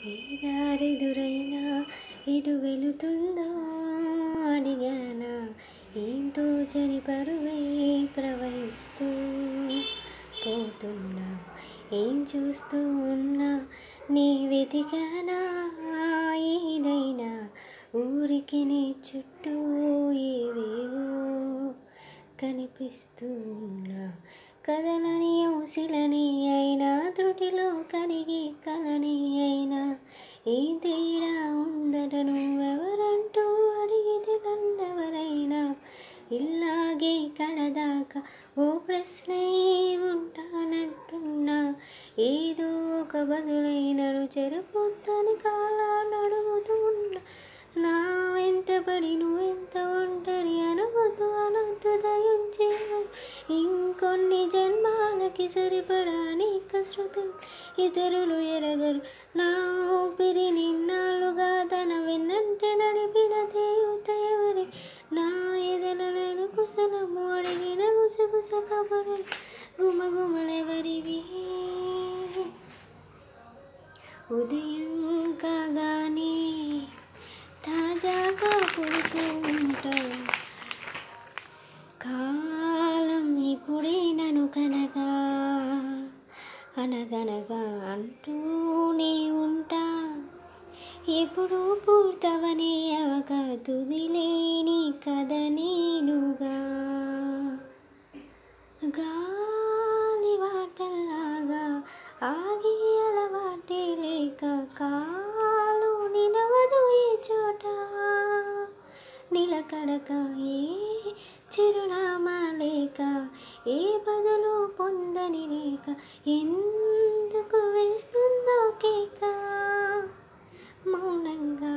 ఏ దారెదురైనా ఎటు వెళుతుందో అడిగానా ఏం తోచని పరువై ప్రవహిస్తూ పోతున్నా ఏం చూస్తూ ఉన్నా నీ వెతికానా ఏదైనా ఊరికి నీ చుట్టూ ఏవేవో కనిపిస్తున్నా కదలని ఊసిలని అయినా త్రుటిలో కరిగి కలని అయినా ఏ తేడా ఉందట నువ్వెవరంటూ అడిగితే నన్నెవరైనా ఇలాగే కడదాకా ఓ ప్రశ్న ఉంటానంటున్నా ఏదో ఒక బదులైనను చెరుపుద్దని కాలాన్ని అడుగుతూ ఉన్నా నా వెంట పడి నువ్వెంత ఒంటరి అనవద్దు అనొద్దు దయించి ఇంకొన్ని జన్మాలకి సరిపడా అనేక శృతులు ఇతరులు ఎరగరు నా ఊపిరి నిన్నాళ్ళుగా తన వెన్నంటే నడిపిన దేవత ఎవరి నా ఎదలను కుశలము అడిగిన గుసగుస కబురలు గుమగుమలెవరివి ఉదయం కాగానే తాజాగా పుడుతూ ఉంటాం కాలం ఇప్పుడే నన్ను కనగా అనగనగా అంటూనే ఉంటా ఎప్పుడు పూర్తవనే అవక తుదిలేని కథ నేనుగా గాలి వాటల్లాగా ఆగి అలవాటే లేక కాలు నిలవదు ఏ చోట నిలకడక ఏ చిరునామా లేక ఏ బదులు పొందని లేక ఎందుకు వేస్తుందో కేక మౌనంగా